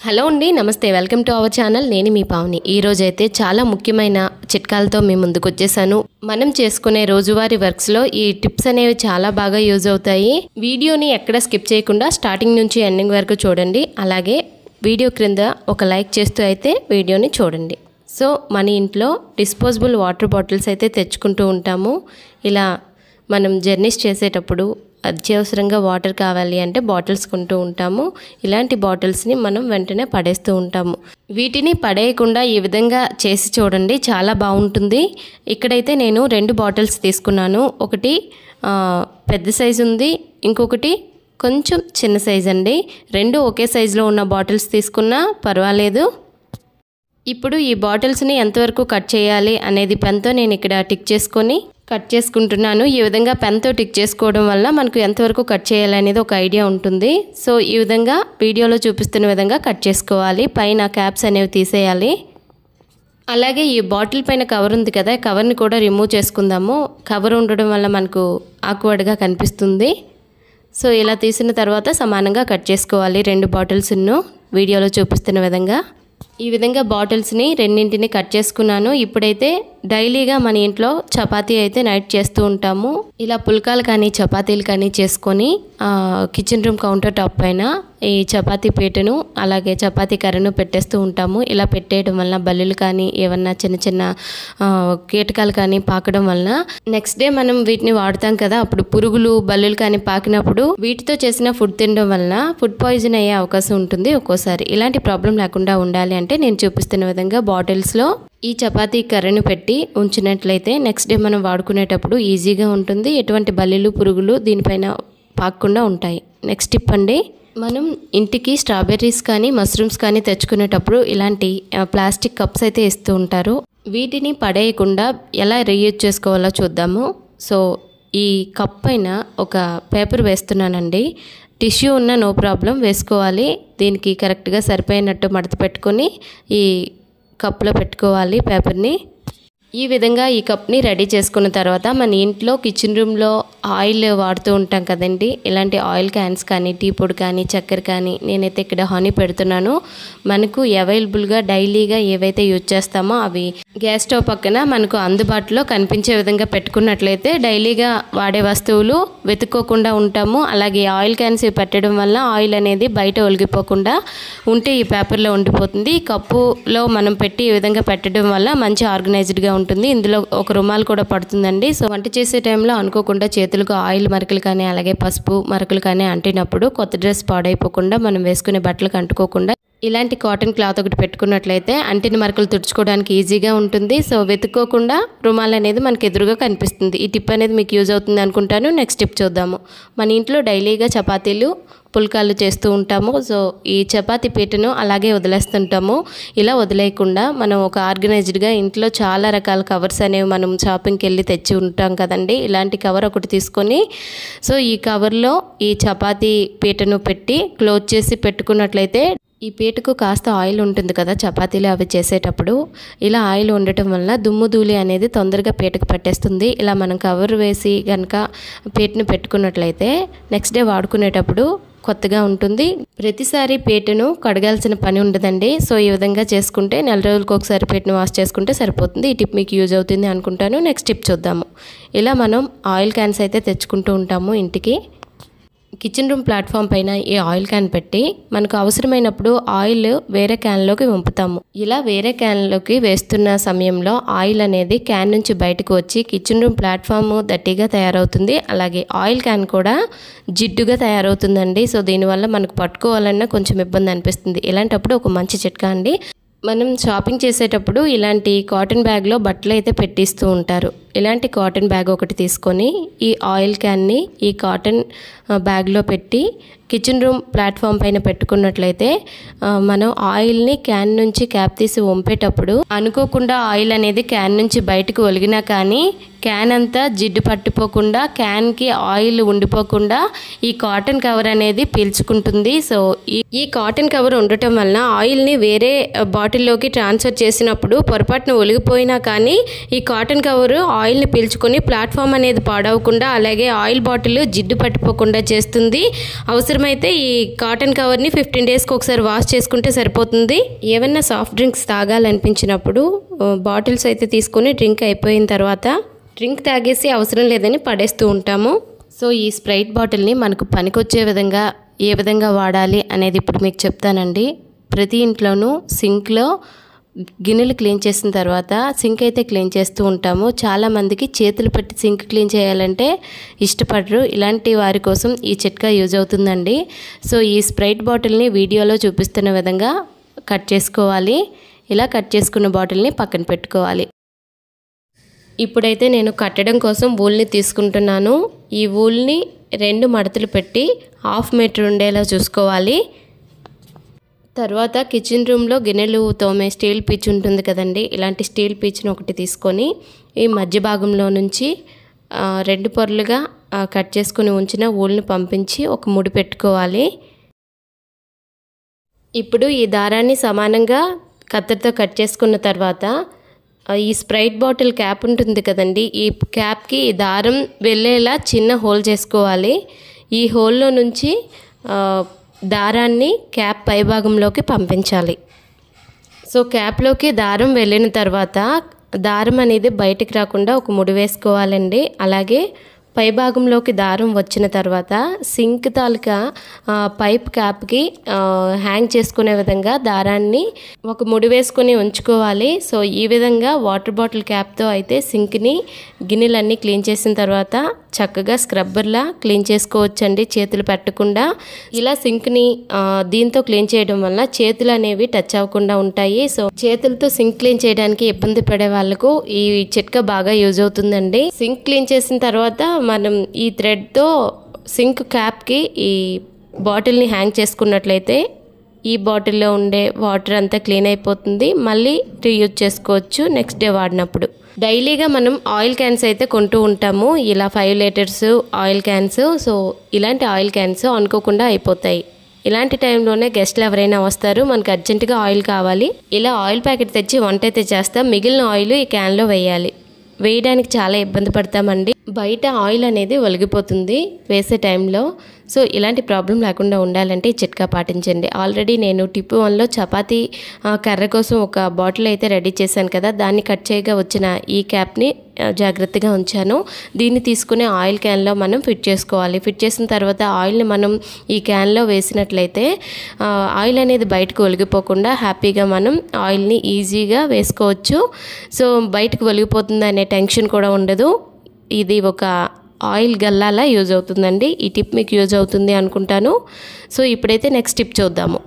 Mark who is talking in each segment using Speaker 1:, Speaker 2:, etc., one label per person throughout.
Speaker 1: hello అండి నమస్తే welcome to our channel నేను మీ పావని ఈ రోజు అయితే చాలా ముఖ్యమైన చిట్కాలతో మీ ముందుకు వచ్చేసాను మనం చేసుకునే రోజువారీ వర్క్స్లో ఈ టిప్స్ అనేవి చాలా బాగా యూజ్ అవుతాయి వీడియోని ఎక్కడ స్కిప్ చేయకుండా స్టార్టింగ్ నుంచి ఎండింగ్ వరకు చూడండి అలాగే వీడియో క్రింద ఒక లైక్ చేస్తూ అయితే వీడియోని చూడండి సో మన ఇంట్లో డిస్పోజబుల్ వాటర్ బాటిల్స్ అయితే తెచ్చుకుంటూ ఉంటాము ఇలా మనం జర్నీస్ చేసేటప్పుడు అత్యవసరంగా వాటర్ కావాలి అంటే బాటిల్స్ కొంటూ ఉంటాము ఇలాంటి బాటిల్స్ని మనం వెంటనే పడేస్తూ ఉంటాము వీటిని పడేయకుండా ఈ విధంగా చేసి చూడండి చాలా బాగుంటుంది ఇక్కడైతే నేను రెండు బాటిల్స్ తీసుకున్నాను ఒకటి ఆ, పెద్ద సైజు ఉంది ఇంకొకటి కొంచెం చిన్న సైజ్ అండి రెండు ఒకే సైజులో ఉన్న బాటిల్స్ తీసుకున్నా పర్వాలేదు ఇప్పుడు ఈ బాటిల్స్ని ఎంతవరకు కట్ చేయాలి అనేది పెన్తో నేను ఇక్కడ టిక్ చేసుకొని కట్ చేసుకుంటున్నాను ఈ విధంగా పెన్తో టిక్ చేసుకోవడం వల్ల మనకు ఎంతవరకు కట్ చేయాలి అనేది ఒక ఐడియా ఉంటుంది సో ఈ విధంగా వీడియోలో చూపిస్తున్న విధంగా కట్ చేసుకోవాలి పైన క్యాప్స్ అనేవి తీసేయాలి అలాగే ఈ బాటిల్ పైన కవర్ ఉంది కదా కవర్ని కూడా రిమూవ్ చేసుకుందాము కవర్ ఉండడం వల్ల మనకు ఆక్వర్డ్గా కనిపిస్తుంది సో ఇలా తీసిన తర్వాత సమానంగా కట్ చేసుకోవాలి రెండు బాటిల్స్ను వీడియోలో చూపిస్తున్న విధంగా ఈ విధంగా బాటిల్స్ని రెండింటిని కట్ చేసుకున్నాను ఇప్పుడైతే డైలీగా మన ఇంట్లో చపాతీ అయితే నైట్ చేస్తూ ఉంటాము ఇలా పుల్కాలు కానీ చపాతీలు కానీ చేసుకొని ఆ, కిచెన్ రూమ్ కౌంటర్ టాప్ పైన ఈ చపాతీ పీటను అలాగే చపాతీ కర్రను పెట్టేస్తూ ఉంటాము ఇలా పెట్టేయడం వలన బల్లులు కానీ ఏమన్నా చిన్న చిన్న ఆ, కీటకాలు కానీ పాకడం వలన నెక్స్ట్ డే మనం వీటిని వాడతాం కదా అప్పుడు పురుగులు బల్లులు కానీ పాకినప్పుడు వీటితో చేసిన ఫుడ్ తినడం వలన ఫుడ్ పాయిజన్ అయ్యే అవకాశం ఉంటుంది ఒక్కోసారి ఇలాంటి ప్రాబ్లం లేకుండా ఉండాలి అంటే నేను చూపిస్తున్న విధంగా బాటిల్స్లో ఈ చపాతీ కర్రను పెట్టి ఉంచినట్లయితే నెక్స్ట్ డే మనం వాడుకునేటప్పుడు ఈజీగా ఉంటుంది ఎటువంటి బల్లీలు పురుగులు దీనిపైన పాకకుండా ఉంటాయి నెక్స్ట్ టిప్ అండి మనం ఇంటికి స్ట్రాబెర్రీస్ కానీ మష్రూమ్స్ కానీ తెచ్చుకునేటప్పుడు ఇలాంటి ఆ, ప్లాస్టిక్ కప్స్ అయితే ఇస్తూ ఉంటారు వీటిని పడేయకుండా ఎలా రీయూజ్ చేసుకోవాలో చూద్దాము సో ఈ కప్ పైన ఒక పేపర్ వేస్తున్నానండి టిష్యూ ఉన్న నో ప్రాబ్లం వేసుకోవాలి దీనికి కరెక్ట్గా సరిపోయినట్టు మడత పెట్టుకొని ఈ కప్లో పెట్టుకోవాలి పేపర్ని ఈ విధంగా ఈ కప్ని రెడీ చేసుకున్న తర్వాత మన ఇంట్లో కిచెన్ రూమ్లో ఆయిల్ వాడుతూ ఉంటాం కదండి ఇలాంటి ఆయిల్ క్యాన్స్ కానీ టీ పొడి కానీ చక్కెర కానీ నేనైతే ఇక్కడ హనీ పెడుతున్నాను మనకు అవైలబుల్గా డైలీగా ఏవైతే యూజ్ చేస్తామో అవి గ్యాస్ స్టవ్ పక్కన మనకు అందుబాటులో కనిపించే విధంగా పెట్టుకున్నట్లయితే డైలీగా వాడే వస్తువులు వెతుక్కోకుండా ఉంటాము అలాగే ఆయిల్ క్యాన్స్ ఇవి పెట్టడం వల్ల ఆయిల్ అనేది బయట ఒలిగిపోకుండా ఉంటే ఈ పేపర్లో ఉండిపోతుంది ఈ కప్పులో మనం పెట్టి ఈ విధంగా పెట్టడం వల్ల మంచి ఆర్గనైజ్డ్గా ఉంటుంది ఇందులో ఒక రుమాల్ కూడా పడుతుందండి సో వంట చేసే టైంలో అనుకోకుండా చేతులకు ఆయిల్ మరకలు కానీ అలాగే పసుపు మరకలు కానీ అంటినప్పుడు కొత్త డ్రెస్ పాడైపోకుండా మనం వేసుకునే బట్టలకు అంటుకోకుండా ఇలాంటి కాటన్ క్లాత్ ఒకటి పెట్టుకున్నట్లయితే అంటిన మరకలు తుడుచుకోవడానికి ఈజీగా ఉంటుంది సో వెతుక్కోకుండా రుమాల్ అనేది మనకి ఎదురుగా కనిపిస్తుంది ఈ టిప్ అనేది మీకు యూజ్ అవుతుంది అనుకుంటాను నెక్స్ట్ టిప్ చూద్దాము మన ఇంట్లో డైలీగా చపాతీలు పుల్కాలు చేస్తూ ఉంటాము సో ఈ చపాతీ పీటను అలాగే వదిలేస్తుంటాము ఇలా వదిలేయకుండా మనం ఒక ఆర్గనైజ్డ్గా ఇంట్లో చాలా రకాల కవర్స్ అనేవి మనం షాపింగ్కి వెళ్ళి తెచ్చి ఉంటాం కదండి ఇలాంటి కవర్ ఒకటి తీసుకొని సో ఈ కవర్లో ఈ చపాతీ పీటను పెట్టి క్లోజ్ చేసి పెట్టుకున్నట్లయితే ఈ పీటకు కాస్త ఆయిల్ ఉంటుంది కదా చపాతీలు అవి చేసేటప్పుడు ఇలా ఆయిల్ ఉండటం వల్ల దుమ్ము ధూళి అనేది తొందరగా పీటకు పట్టేస్తుంది ఇలా మనం కవర్ వేసి కనుక పీటను పెట్టుకున్నట్లయితే నెక్స్ట్ డే వాడుకునేటప్పుడు కొత్తగా ఉంటుంది ప్రతిసారి పీటను కడగాల్సిన పని ఉండదండి సో ఈ విధంగా చేసుకుంటే నెల రోజులకు ఒకసారి పీటను వాష్ చేసుకుంటే సరిపోతుంది ఈ టిప్ మీకు యూజ్ అవుతుంది అనుకుంటాను నెక్స్ట్ టిప్ చూద్దాము ఇలా మనం ఆయిల్ క్యాన్స్ అయితే తెచ్చుకుంటూ ఉంటాము ఇంటికి కిచెన్ రూమ్ ప్లాట్ఫామ్ పైన ఈ ఆయిల్ క్యాన్ పెట్టి మనకు అవసరమైనప్పుడు ఆయిల్ వేరే క్యాన్లోకి వంపుతాము ఇలా వేరే క్యాన్లోకి వేస్తున్న సమయంలో ఆయిల్ అనేది క్యాన్ నుంచి బయటకు వచ్చి కిచెన్ రూమ్ ప్లాట్ఫామ్ దట్టిగా తయారవుతుంది అలాగే ఆయిల్ క్యాన్ కూడా జిడ్డుగా తయారవుతుందండి సో దీనివల్ల మనకు పట్టుకోవాలన్నా కొంచెం ఇబ్బంది అనిపిస్తుంది ఇలాంటప్పుడు ఒక మంచి చిట్కా అండి మనం షాపింగ్ చేసేటప్పుడు ఇలాంటి కాటన్ బ్యాగ్లో బట్టలు అయితే పెట్టిస్తూ ఉంటారు ఇలాంటి కాటన్ బ్యాగ్ ఒకటి తీసుకొని ఈ ఆయిల్ క్యాన్ని ఈ కాటన్ ఆ, బ్యాగ్లో పెట్టి కిచెన్ రూమ్ ప్లాట్ఫామ్ పైన పెట్టుకున్నట్లయితే ఆ, మనం ఆయిల్ని క్యాన్ నుంచి క్యాప్ తీసి వంపేటప్పుడు అనుకోకుండా ఆయిల్ అనేది క్యాన్ నుంచి బయటకు ఒలిగినా కానీ క్యాన్ అంతా జిడ్డు పట్టిపోకుండా క్యాన్కి ఆయిల్ ఉండిపోకుండా ఈ కాటన్ కవర్ అనేది పీల్చుకుంటుంది సో ఈ ఈ కాటన్ కవర్ ఉండటం వలన ఆయిల్ని వేరే ఆ, బాటిల్లోకి ట్రాన్స్ఫర్ చేసినప్పుడు పొరపాటున ఒలిగిపోయినా కానీ ఈ కాటన్ కవర్ ఆయిల్ని పీల్చుకొని ప్లాట్ఫామ్ అనేది పాడవకుండా అలాగే ఆయిల్ బాటిల్ జిడ్డు పట్టిపోకుండా చేస్తుంది అవసరమైతే ఈ కాటన్ కవర్ని ఫిఫ్టీన్ డేస్కి ఒకసారి వాష్ చేసుకుంటే సరిపోతుంది ఏమైనా సాఫ్ట్ డ్రింక్స్ తాగాలనిపించినప్పుడు ఆ, బాటిల్స్ అయితే తీసుకొని డ్రింక్ అయిపోయిన తర్వాత డ్రింక్ తాగేసి అవసరం లేదని పడేస్తూ ఉంటాము సో ఈ స్ప్రైట్ బాటిల్ని మనకు పనికొచ్చే విధంగా ఏ విధంగా వాడాలి అనేది ఇప్పుడు మీకు చెప్తానండి ప్రతి ఇంట్లోనూ సింక్లో గిన్నెలు క్లీన్ చేసిన తర్వాత సింక్ అయితే క్లీన్ చేస్తూ ఉంటాము చాలామందికి చేతులు పెట్టి సింక్ క్లీన్ చేయాలంటే ఇష్టపడరు ఇలాంటి వారి కోసం ఈ చిట్కా యూజ్ అవుతుందండి సో ఈ స్ప్రైట్ బాటిల్ని వీడియోలో చూపిస్తున్న విధంగా కట్ చేసుకోవాలి ఇలా కట్ చేసుకున్న బాటిల్ని పక్కన పెట్టుకోవాలి ఇప్పుడైతే నేను కట్టడం కోసం వూల్ని తీసుకుంటున్నాను ఈ వూల్ని రెండు మడతలు పెట్టి హాఫ్ మీటర్ ఉండేలా చూసుకోవాలి తర్వాత కిచెన్ రూమ్లో గిన్నెలు తోమే స్టీల్ పీచ్ ఉంటుంది కదండి ఇలాంటి స్టీల్ పీచ్ని ఒకటి తీసుకొని ఈ మధ్య భాగంలో నుంచి ఆ, రెండు పొరలుగా ఆ, కట్ చేసుకుని ఉంచిన ఊల్ని పంపించి ఒక ముడి పెట్టుకోవాలి ఇప్పుడు ఈ దారాన్ని సమానంగా కత్తెరతో కట్ చేసుకున్న తర్వాత ఆ, ఈ స్ప్రైట్ బాటిల్ క్యాప్ ఉంటుంది కదండి ఈ క్యాప్కి ఈ దారం వెళ్ళేలా చిన్న హోల్ చేసుకోవాలి ఈ హోల్లో నుంచి ఆ, దారాన్ని క్యాప్ పైభాగంలోకి పంపించాలి సో క్యాప్లోకి దారం వెళ్ళిన తర్వాత దారం అనేది బయటికి రాకుండా ఒక ముడి వేసుకోవాలండి అలాగే పైభాగంలోకి దారం వచ్చిన తర్వాత సింక్ తాలూకా ఆ, పైప్ క్యాప్కి ఆ, హ్యాంగ్ చేసుకునే విధంగా దారాన్ని ఒక ముడి వేసుకొని ఉంచుకోవాలి సో ఈ విధంగా వాటర్ బాటిల్ క్యాప్తో అయితే సింక్ని గిన్నెలన్నీ క్లీన్ చేసిన తర్వాత చక్కగా స్క్రబ్బర్లా క్లీన్ చేసుకోవచ్చండి చేతులు పెట్టకుండా ఇలా సింక్ని ఆ, దీంతో క్లీన్ చేయడం వల్ల చేతులు అనేవి టచ్ అవ్వకుండా ఉంటాయి సో చేతులతో సింక్ క్లీన్ చేయడానికి ఇబ్బంది పడే వాళ్ళకు ఈ చిట్కా బాగా యూజ్ అవుతుందండి సింక్ క్లీన్ చేసిన తర్వాత మనం ఈ థ్రెడ్తో సింక్ క్యాప్కి ఈ బాటిల్ని హ్యాంగ్ చేసుకున్నట్లయితే ఈ బాటిల్లో ఉండే వాటర్ అంతా క్లీన్ అయిపోతుంది మళ్ళీ రీయూజ్ చేసుకోవచ్చు నెక్స్ట్ డే వాడినప్పుడు డైలీగా మనం ఆయిల్ క్యాన్స్ అయితే కొంటూ ఉంటాము ఇలా five litres oil cans so ఇలాంటి ఆయిల్ క్యాన్స్ అనుకోకుండా అయిపోతాయి ఇలాంటి టైంలోనే గెస్ట్లు ఎవరైనా వస్తారు మనకు అర్జెంటుగా ఆయిల్ కావాలి ఇలా ఆయిల్ ప్యాకెట్ తెచ్చి వంట అయితే చేస్తాం మిగిలిన ఆయిల్ ఈ క్యాన్లో వేయాలి వేయడానికి చాలా ఇబ్బంది పడతామండి బయట ఆయిల్ అనేది ఒలిగిపోతుంది వేసే టైంలో సో ఇలాంటి ప్రాబ్లం లేకుండా ఉండాలంటే ఈ చిట్కా పాటించండి ఆల్రెడీ నేను టిప్ వన్లో చపాతీ ఆ, కర్ర కోసం ఒక బాటిల్ అయితే రెడీ చేశాను కదా దాన్ని కట్ చేయగా వచ్చిన ఈ క్యాప్ని ఆ, జాగ్రత్తగా ఉంచాను దీన్ని తీసుకుని ఆయిల్ క్యాన్లో మనం ఫిట్ చేసుకోవాలి ఫిట్ చేసిన తర్వాత ఆయిల్ని మనం ఈ క్యాన్లో వేసినట్లయితే ఆ, ఆయిల్ అనేది బయటకు ఒలిగిపోకుండా హ్యాపీగా మనం ఆయిల్ని ఈజీగా వేసుకోవచ్చు సో బయటకు ఒలిగిపోతుంది అనే టెన్షన్ కూడా ఉండదు ఇది ఒక ఆయిల్ గల్లాలా యూజ్ అవుతుందండి ఈ టిప్ మీకు యూజ్ అవుతుంది అనుకుంటాను సో ఇప్పుడైతే నెక్స్ట్ టిప్ చూద్దాము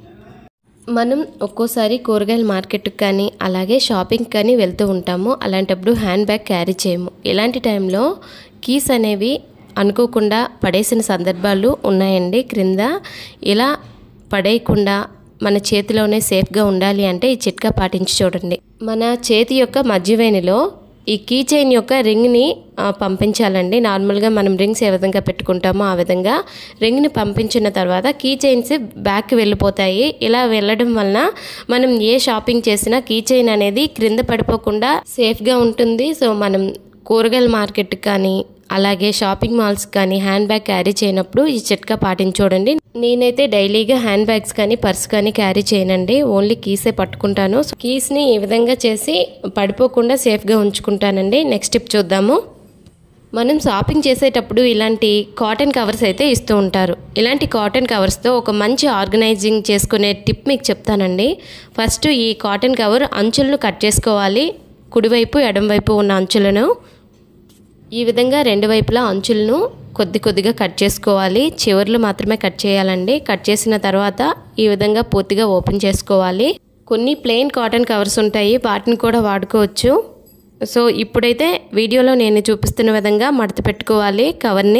Speaker 1: మనం ఒక్కోసారి కూరగాయల మార్కెట్కి కానీ అలాగే షాపింగ్ కానీ వెళ్తూ ఉంటాము అలాంటప్పుడు హ్యాండ్ బ్యాగ్ క్యారీ చేయము ఇలాంటి టైంలో కీస్ అనేవి అనుకోకుండా పడేసిన సందర్భాలు ఉన్నాయండి క్రింద ఇలా పడేయకుండా మన చేతిలోనే సేఫ్గా ఉండాలి అంటే ఈ చిట్కా పాటించి చూడండి మన చేతి యొక్క మధ్యవేణిలో ఈ కీ చైన్ యొక్క రింగ్ని ఆ, పంపించాలండి నార్మల్గా మనం రింగ్స్ ఏ విధంగా పెట్టుకుంటామో ఆ విధంగా రింగ్ని పంపించిన తర్వాత కీ చైన్స్ బ్యాక్కి వెళ్ళిపోతాయి ఇలా వెళ్ళడం వలన మనం ఏ షాపింగ్ చేసినా కీ చైన్ అనేది క్రింద పడిపోకుండా సేఫ్గా ఉంటుంది సో మనం కూరగాయల మార్కెట్కి కానీ అలాగే షాపింగ్ మాల్స్ కానీ హ్యాండ్ బ్యాగ్ క్యారీ చేయనప్పుడు ఈ చిట్కా పాటించూడండి నేనైతే డైలీగా హ్యాండ్ బ్యాగ్స్ కానీ పర్స్ కానీ క్యారీ చేయనండి ఓన్లీ కీసే పట్టుకుంటాను సో కీస్ని ఈ విధంగా చేసి పడిపోకుండా సేఫ్గా ఉంచుకుంటానండి నెక్స్ట్ టిప్ చూద్దాము మనం షాపింగ్ చేసేటప్పుడు ఇలాంటి కాటన్ కవర్స్ అయితే ఇస్తూ ఉంటారు ఇలాంటి కాటన్ కవర్స్తో ఒక మంచి ఆర్గనైజింగ్ చేసుకునే టిప్ మీకు చెప్తానండి ఫస్ట్ ఈ కాటన్ కవర్ అంచులను కట్ చేసుకోవాలి కుడివైపు ఎడంవైపు ఉన్న అంచులను ఈ విధంగా రెండు వైపులా అంచులను కొద్ది కొద్దిగా కట్ చేసుకోవాలి చివర్లు మాత్రమే కట్ చేయాలండి కట్ చేసిన తర్వాత ఈ విధంగా పూర్తిగా ఓపెన్ చేసుకోవాలి కొన్ని ప్లెయిన్ కాటన్ కవర్స్ ఉంటాయి వాటిని కూడా వాడుకోవచ్చు సో ఇప్పుడైతే వీడియోలో నేను చూపిస్తున్న విధంగా మడత పెట్టుకోవాలి కవర్ని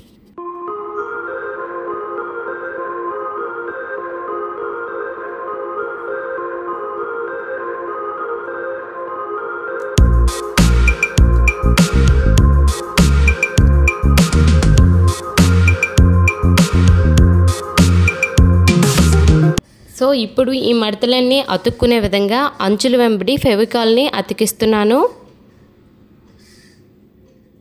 Speaker 1: సో ఇప్పుడు ఈ మడతలన్నీ అతుక్కునే విధంగా అంచుల వెంబడి ఫెవికాల్ని అతికిస్తున్నాను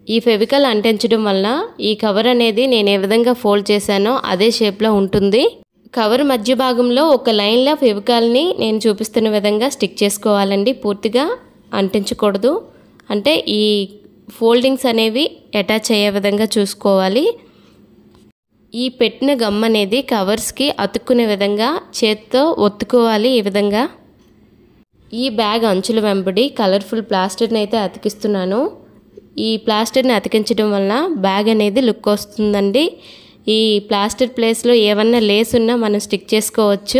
Speaker 1: ఈ ఫెవికల్ అంటించడం వల్ల ఈ కవర్ అనేది నేను ఏ విధంగా ఫోల్డ్ చేశానో అదే షేప్లో ఉంటుంది కవర్ మధ్య భాగంలో ఒక లైన్లో ఫెవికాల్ని నేను చూపిస్తున్న విధంగా స్టిక్ చేసుకోవాలండి పూర్తిగా అంటించకూడదు అంటే ఈ ఫోల్డింగ్స్ అనేవి అటాచ్ అయ్యే విధంగా చూసుకోవాలి ఈ పెట్టిన గమ్ అనేది కవర్స్కి అతుక్కునే విధంగా చేత్తో ఒత్తుకోవాలి ఈ విధంగా ఈ బ్యాగ్ అంచుల వెంబడి కలర్ఫుల్ ప్లాస్టర్ని అయితే అతికిస్తున్నాను ఈ ప్లాస్టర్ని అతికించడం వల్ల బ్యాగ్ అనేది లుక్ వస్తుందండి ఈ ప్లాస్టర్ ప్లేస్లో ఏమన్నా లేస్ ఉన్నా మనం స్టిక్ చేసుకోవచ్చు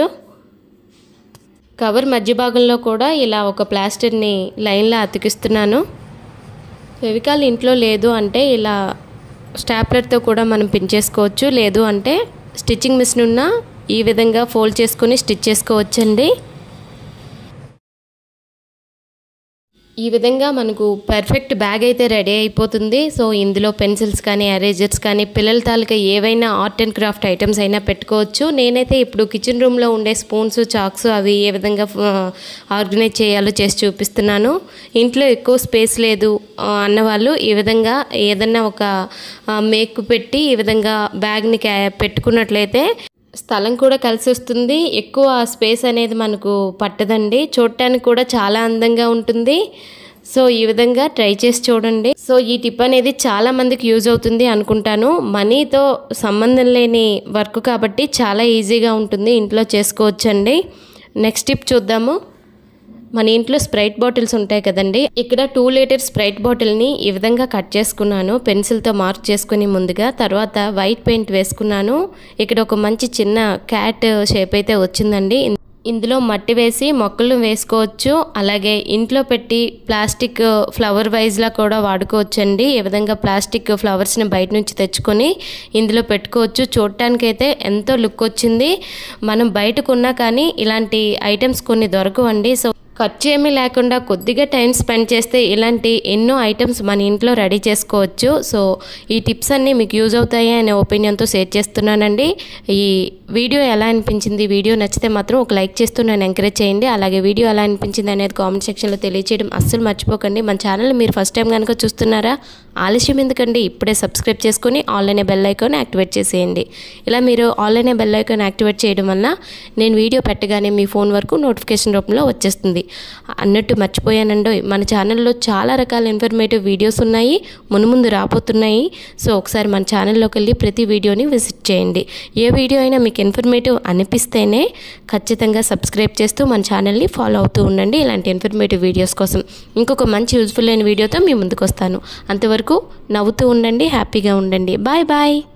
Speaker 1: కవర్ మధ్య భాగంలో కూడా ఇలా ఒక ప్లాస్టర్ని లైన్లో అతికిస్తున్నాను ఫెవికాల్ ఇంట్లో లేదు అంటే ఇలా స్టాప్లర్తో కూడా మనం పిన్ చేసుకోవచ్చు లేదు అంటే స్టిచ్చింగ్ మిషన్ ఉన్న ఈ విధంగా ఫోల్డ్ చేసుకొని స్టిచ్ చేసుకోవచ్చండి ఈ విధంగా మనకు పర్ఫెక్ట్ బ్యాగ్ అయితే రెడీ అయిపోతుంది సో ఇందులో పెన్సిల్స్ కానీ ఎరేజర్స్ కానీ పిల్లల తాలూకా ఏవైనా ఆర్ట్ అండ్ క్రాఫ్ట్ ఐటమ్స్ అయినా పెట్టుకోవచ్చు నేనైతే ఇప్పుడు కిచెన్ రూమ్లో ఉండే స్పూన్స్ చాక్స్ అవి ఏ విధంగా ఆర్గనైజ్ చేయాలో చేసి చూపిస్తున్నాను ఇంట్లో ఎక్కువ స్పేస్ లేదు అన్నవాళ్ళు ఈ విధంగా ఏదన్నా ఒక మేక్ పెట్టి ఈ విధంగా బ్యాగ్ని పెట్టుకున్నట్లయితే స్థలం కూడా కలిసి వస్తుంది ఎక్కువ స్పేస్ అనేది మనకు పట్టదండి చూడటానికి కూడా చాలా అందంగా ఉంటుంది సో ఈ విధంగా ట్రై చేసి చూడండి సో ఈ టిప్ అనేది చాలా మందికి యూజ్ అవుతుంది అనుకుంటాను మనీతో సంబంధం లేని వర్క్ కాబట్టి చాలా ఈజీగా ఉంటుంది ఇంట్లో చేసుకోవచ్చండి నెక్స్ట్ టిప్ చూద్దాము మన ఇంట్లో స్ప్రైట్ బాటిల్స్ ఉంటాయి కదండి ఇక్కడ టూ లీటర్ స్ప్రైట్ బాటిల్ని ఈ విధంగా కట్ చేసుకున్నాను పెన్సిల్తో మార్క్ చేసుకుని ముందుగా తర్వాత వైట్ పెయింట్ వేసుకున్నాను ఇక్కడ ఒక మంచి చిన్న క్యాట్ షేప్ అయితే వచ్చిందండి ఇందులో మట్టి వేసి మొక్కలు వేసుకోవచ్చు అలాగే ఇంట్లో పెట్టి ప్లాస్టిక్ ఫ్లవర్ వైజ్లా కూడా వాడుకోవచ్చండి ఈ విధంగా ప్లాస్టిక్ ఫ్లవర్స్ని బయట నుంచి తెచ్చుకొని ఇందులో పెట్టుకోవచ్చు చూడటానికైతే ఎంతో లుక్ వచ్చింది మనం బయట కొన్నా కానీ ఇలాంటి ఐటమ్స్ కొన్ని దొరకవండి సో ఖర్చు ఏమీ లేకుండా కొద్దిగా టైం స్పెండ్ చేస్తే ఇలాంటి ఎన్నో ఐటమ్స్ మన ఇంట్లో రెడీ చేసుకోవచ్చు సో ఈ టిప్స్ అన్నీ మీకు యూజ్ అవుతాయి అనే ఒపీనియన్తో షేర్ చేస్తున్నానండి ఈ వీడియో ఎలా అనిపించింది వీడియో నచ్చితే మాత్రం ఒక లైక్ చేస్తూ నన్ను ఎంకరేజ్ చేయండి అలాగే వీడియో ఎలా అనిపించింది అనేది కామెంట్ సెక్షన్లో తెలియచేయడం అస్సలు మర్చిపోకండి మన ఛానల్ మీరు ఫస్ట్ టైం కనుక చూస్తున్నారా ఆలస్యం ఎందుకండి ఇప్పుడే సబ్స్క్రైబ్ చేసుకుని ఆన్లైన్ బెల్ ఐకాన్ యాక్టివేట్ చేసేయండి ఇలా మీరు ఆన్లైన్ బెల్ ఐకాన్ యాక్టివేట్ చేయడం వల్ల నేను వీడియో పెట్టగానే మీ ఫోన్ వరకు నోటిఫికేషన్ రూపంలో వచ్చేస్తుంది అన్నట్టు మర్చిపోయానండో మన ఛానల్లో చాలా రకాల ఇన్ఫర్మేటివ్ వీడియోస్ ఉన్నాయి మునుముందు రాబోతున్నాయి సో ఒకసారి మన ఛానల్లోకి వెళ్ళి ప్రతి వీడియోని విజిట్ చేయండి ఏ వీడియో అయినా మీకు ఇన్ఫర్మేటివ్ అనిపిస్తేనే ఖచ్చితంగా సబ్స్క్రైబ్ చేస్తూ మన ఛానల్ని ఫాలో అవుతూ ఉండండి ఇలాంటి ఇన్ఫర్మేటివ్ వీడియోస్ కోసం ఇంకొక మంచి యూజ్ఫుల్ అయిన వీడియోతో మీ ముందుకు వస్తాను అంతవరకు నవ్వుతూ ఉండండి హ్యాపీగా ఉండండి బాయ్ బాయ్